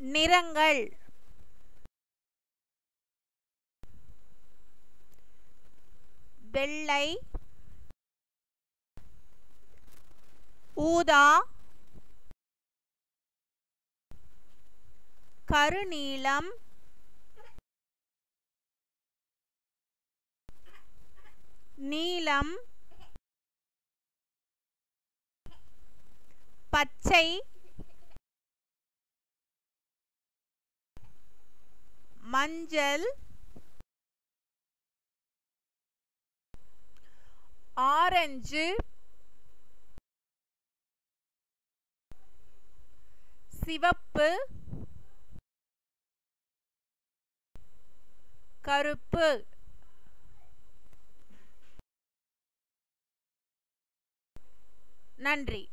நிறங்கள் வெள்ளை ஊதா கருநீலம் நீலம் பச்சை மஞ்சள் ஆரஞ்சு சிவப்பு கருப்பு நன்றி